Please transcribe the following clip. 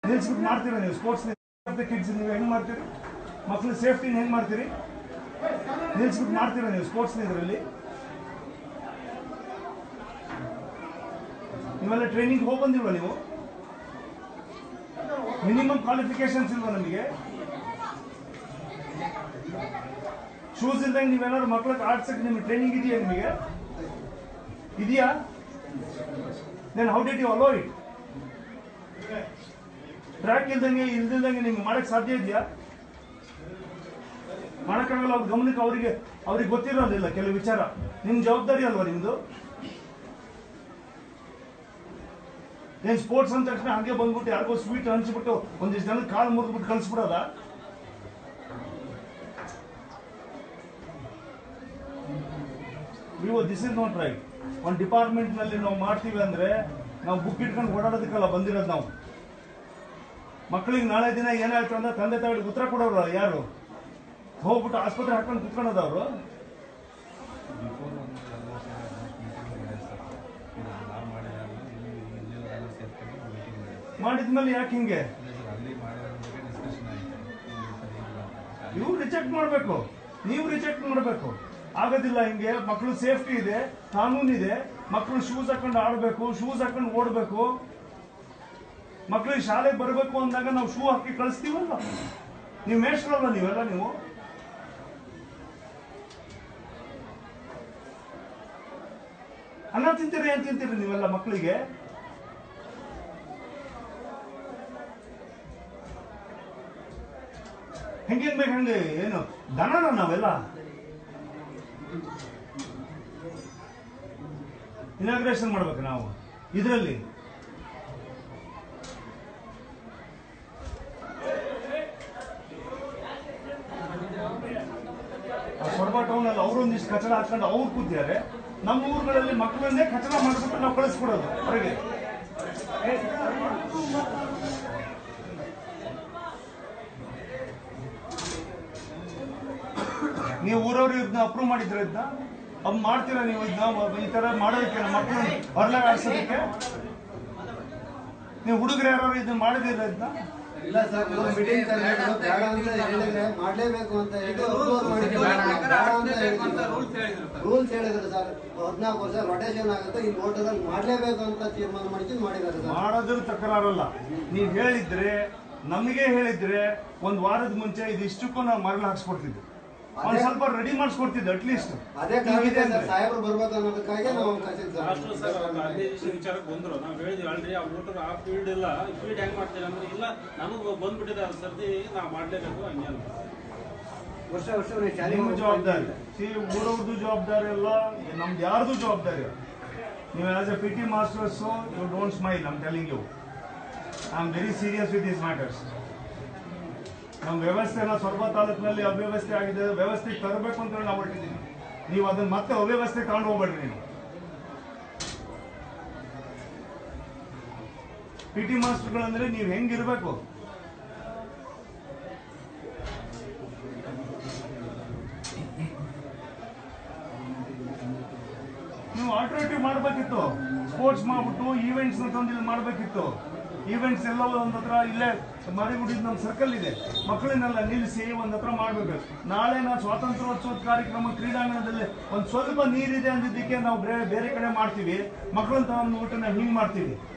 ನಿಲ್ಸ್ಬಿಟ್ಟು ಮಾಡ್ತೀರಾ ನೀವು sports kids ನೀವು ಹೆಂಗ್ ಮಾಡ್ತೀರಿ ಮಕ್ಳ ಸೇಫ್ಟಿ ಹೆಂಗ್ ಮಾಡ್ತೀರಿ ನಿಲ್ಸ್ಬಿಟ್ಟು ಮಾಡ್ತೀರಾ ನೀವು ಸ್ಪೋರ್ಟ್ಸ್ ಇದರಲ್ಲಿ ನೀವೆಲ್ಲ ಟ್ರೈನಿಂಗ್ ಹೋಗಿ ಬಂದಿಲ್ವಾ ನೀವು ಮಿನಿಮಮ್ ಕ್ವಾಲಿಫಿಕೇಶನ್ಸ್ ಇಲ್ವಾ ನಮಗೆ ಶೂಸ್ ಇಲ್ದಂಗೆ ನೀವೇನಾದ್ರು ಮಕ್ಳಿಗೆ ಆಡ್ಸಕ್ಕೆ ನಿಮ್ಗೆ ಟ್ರೈನಿಂಗ್ ಇದೆಯಾ ನಿಮಗೆ ಇದೆಯಾ then how did you allow it track ಇಲ್ದಂಗೆ ಇಲ್ದಿಲ್ದಂಗೆ ನಿಮ್ಗೆ ಮಾಡಕ್ ಸಾಧ್ಯ ಇದೆಯಾ ಮಾಡಕ್ಕಾಗಲ್ಲ ಅವ್ರ ಗಮನಕ್ಕೆ ಅವರಿಗೆ ಅವ್ರಿಗೆ ಗೊತ್ತಿರೋದಿಲ್ಲ ಕೆಲವು ವಿಚಾರ ನಿಮ್ ಜವಾಬ್ದಾರಿ ಅಲ್ವಾ ನಿಮ್ದು ಏನ್ ಸ್ಪೋರ್ಟ್ಸ್ ಅಂದ ತಕ್ಷಣ ಹಂಗೆ ಬಂದ್ಬಿಟ್ಟು ಯಾರಿಗೋ ಸ್ವೀಟ್ ಹಂಚ್ಬಿಟ್ಟು ಒಂದಿಷ್ಟು ಜನ ಕಾಲು ಮುರಿದ್ಬಿಟ್ಟು ಕಳ್ಸ್ಬಿಡೋದ ನೀವು ದಿಸ್ ಇಸ್ ನಾಟ್ ರೈಟ್ ಒಂದು ಡಿಪಾರ್ಟ್ಮೆಂಟ್ ನಲ್ಲಿ ನಾವು ಮಾಡ್ತೀವಿ ಅಂದ್ರೆ ನಾವು ಬುಕ್ ಇಟ್ಕೊಂಡು ಓಡಾಡೋದಕ್ಕಲ್ಲ ಬಂದಿರೋದು ನಾವು ಮಕ್ಕಳಿಗೆ ನಾಳೆ ದಿನ ಏನಾಯ್ತು ಅಂದ್ರೆ ತಂದೆ ತಾಯಿಗೆ ಉತ್ತರ ಕೊಡೋರು ಯಾರು ಹೋಗ್ಬಿಟ್ಟು ಆಸ್ಪತ್ರೆ ಹಾಕೊಂಡು ಕುತ್ಕೊಳ್ಳೋದವ್ರು ಬಿಫೋರ್ ಒಂದು ಎರಡು ವರ್ಷ ಮೀಟಿಂಗ್ ಮಾಡಿದೆ ಸರ್ ಇದು ನಾವು ಮಾಡಿದಾಗ ಇಲ್ಲಿ ಎಲ್ಲ ಸೇರ್ಕೊಂಡು ಮೀಟಿಂಗ್ ಮಾಡಿದೆ ಮಾಡಿದ್ಮೇಲೆ ಯಾಕೆ ಹಿಂಗೆ ಇಲ್ಲ ಸರ್ ಅಲ್ಲಿ ಮಾಡಿದ ಬಗ್ಗೆ ಡಿಸ್ಕಷನ್ ಆಯಿತು ಇಲ್ಲಿ ಸರ್ ಇಲ್ಲ ಅಂತ. ನೀವು ರಿಜೆಕ್ಟ್ ಮಾಡಬೇಕು ನೀವು ರಿಜೆಕ್ಟ್ ಮಾಡಬೇಕು ಆಗೋದಿಲ್ಲ ಹಿಂಗೆ ಮಕ್ಕಳು ಸೇಫ್ಟಿ ಇದೆ ಕಾನೂನು ಇದೆ ಮಕ್ಕಳು ಶೂಸ್ ಹಾಕೊಂಡು ಆಡಬೇಕು ಶೂಸ್ ಹಾಕೊಂಡು ಓಡಬೇಕು ಮಕ್ಕಳಿಗೆ ಶಾಲೆಗೆ ಬರಬೇಕು ಅಂದಾಗ ನಾವು ಶೂ ಹಾಕಿ ಕಳಿಸ್ತೀವಲ್ಲ ನೀವು ಮೇಷ್ಟ್ರಲ್ಲ ನೀವೆಲ್ಲ ನೀವು ಅನ್ನ ತಿಂತೀರಿ ಏನ್ ತಿಂತೀರಿ ನೀವೆಲ್ಲ ಮಕ್ಕಳಿಗೆ ಹೆಂಗೆ ಬೇಕು ಹಂಗೆ ಏನು ದನನ ನಾವೆಲ್ಲ ಇನಾಗ್ರೇಷನ್ ಮಾಡ್ಬೇಕು ನಾವು ಇದರಲ್ಲಿ ಸೊರಬ ಟೌನ್ ಅಲ್ಲಿ ಅವರು ಒಂದಿಷ್ಟು ಕಚಡ ಹಾಕೊಂಡು ಅವ್ರು ಕೂತಿದ್ದಾರೆ ನಮ್ಮ ಊರುಗಳಲ್ಲಿ ಮಕ್ಕಳನ್ನೇ ಕಚಡ ಮಾಡಿಬಿಟ್ಟು ನಾವು ಕಳಿಸ್ಕೊಡೋದು ಹೊರಗೆ ನೀವು ಊರವ್ರು ಇದನ್ನ ಅಪ್ರೂವ್ ಮಾಡಿದ್ರ ಇದನ್ನ ಅದ್ ಮಾಡ್ತೀರಾ ನೀವು ಇದನ್ನ ಈ ತರ ಮಾಡೋದಕ್ಕೆ ನಮ್ಮ ಮಕ್ಕಳು ಹೊರಲಾಗ ಆಡ್ಸೋದಕ್ಕೆ ನೀವು ಹುಡುಗರು ಯಾರು ಇದನ್ನ ಮಾಡಿದಿರ ಇದನ್ನ ಇಲ್ಲ ಸರ್ ಇವ್ರು ಮೀಟಿಂಗ್ ಕರೆದಿದ್ರು ಬೇಡ ಅಂತ ಹೇಳಿದ್ರೆ ಮಾಡ್ಲೇಬೇಕು ಅಂತ ಹೇಳಿ ಅಪ್ರೂವಲ್ ಮಾಡಿದ್ರು ಬೇಡ ಅಂತ ಹೇಳಿದ್ರು ರೂಲ್ಸ್ ಹೇಳಿದ್ರು ಸರ್ ಹದಿನಾಲ್ಕು ವರ್ಷ ರೊಟೇಷನ್ ಆಗುತ್ತೆ ಈ ಓಟದಲ್ಲಿ ಮಾಡ್ಲೇಬೇಕು ಅಂತ ತೀರ್ಮಾನ ಮಾಡ್ಕೊಂಡು ಮಾಡಿದ್ದಾರೆ ಸರ್ ಮಾಡೋದ್ರ ತಕರಾರಲ್ಲ ನೀವ್ ಹೇಳಿದ್ರೆ ನಮಗೆ ಹೇಳಿದ್ರೆ ಒಂದ್ ವಾರದ ಮುಂಚೆ ಇದಿಷ್ಟಕ್ಕೂ ನಾವು ಮರಳು ಹಾಕ್ಸ್ಕೊಡ್ತಿದ್ವಿ ಒಂದ್ ಸ್ವಲ್ಪ ರೆಡಿ ಮಾಡಿಸ್ಕೊಡ್ತಿದ್ದೆ ಅಟ್ಲೀಸ್ಟ್ ಅದೇ ಕಾರಣಕ್ಕೆ ಸರ್ ಸಾಹೇಬ್ರು ಬರ್ಬೇಕು ಅನ್ನೋದಕ್ಕಾಗಿ ನಾವು ಕಳ್ಸಿದ್ವಿ ಅಷ್ಟು ಸರ್ ಅಲ್ಲಿ ವಿಚಾರಕ್ಕೆ ಬಂದ್ರು ನಾವು ಹೇಳಿದ್ವಿ ಆಲ್ರೆಡಿ ಆ ಊಟದ ಆ ಫೀಲ್ಡ್ ಇಲ್ಲ ಫೀಲ್ಡ್ ಹೆಂಗ್ ಮಾಡ್ತೀರಿ ಅಂದ್ರೆ ಇಲ್ಲ ನನಗೂ ಬಂದ್ಬಿಟ್ಟಿದೆ ಅದು ಸರ್ದಿ ನಾವು ಮಾಡ್ಲೇಬೇಕು ಹಂಗೆ ಅಂತ ವರ್ಷ ವರ್ಷ ನೀವು ಶಾಲೆಗೆ ನಿಮ್ಮ ಹೋಗ್ತಾ ಜವಾಬ್ದಾರಿ ಇದ್ದೀವಿ. ಸಿ ಊರವ್ರದ್ದು ಜವಾಬ್ದಾರಿ ಅಲ್ಲ ನಮ್ದು ಯಾರ್ದು ಜವಾಬ್ದಾರಿ ಅಲ್ಲ. ನೀವು as a P T masters you don't smile I'm telling you I am very serious with this matters ನಮ್ಮ ವ್ಯವಸ್ಥೆನ ಸ್ವರ್ಭ ತಾಲೂಕಿನಲ್ಲಿ ಅವ್ಯವಸ್ಥೆ ಆಗಿದೆ ವ್ಯವಸ್ಥೆಗೆ ತರಬೇಕು ಅಂತ ಹೇಳಿ ನಾವು ಹೊರಟಿದ್ದೀವಿ ನೀವು ಅದನ್ನ ಮತ್ತೆ ಅವ್ಯವಸ್ಥೆ ತಗೊಂಡು ಹೋಗ್ಬೇಡ್ರಿ ನೀವು ಪಿ ಟಿ ಮಾಸ್ಟರ್ಗಳಂದ್ರೆ ನೀವು ಹೆಂಗಿರ್ಬೇಕು ನೀವು ಆಲ್ಟರ್ನೇಟಿವ್ ಮಾಡಬೇಕಿತ್ತು ಸ್ಪೋರ್ಟ್ಸ್ ಮಾಡ್ಬಿಟ್ಟು ಈವೆಂಟ್ಸ್ ತಂದು ಇಲ್ಲಿ ಮಾಡಬೇಕಿತ್ತು ಈವೆಂಟ್ಸ್ ಎಲ್ಲ ಒಂದ್ ಹತ್ರ ಇಲ್ಲೇ ಮಾರಿಗುಡಿದ ನಮ್ಮ ಸರ್ಕಲ್ ಇದೆ ಮಕ್ಕಳನ್ನೆಲ್ಲ ನಿಲ್ಲಿಸಿ ಒಂದ್ ಹತ್ರ ಮಾಡ್ಬೇಕು ನಾಳೆ ನಾವು ಸ್ವಾತಂತ್ರ್ಯೋತ್ಸವದ ಕಾರ್ಯಕ್ರಮ ಕ್ರೀಡಾಂಗಣದಲ್ಲಿ ಒಂದ್ ಸ್ವಲ್ಪ ನೀರಿದೆ ಅಂದಿದ್ದಕ್ಕೆ ನಾವು ಬೇರೆ ಬೇರೆ ಕಡೆ ಮಾಡ್ತೀವಿ ಮಕ್ಕಳನ್ನ ತಗೊಂಡ್ಬಿಟ್ಟು ನಾವು ಹಿಂಗ್ ಮಾಡ್ತೀವಿ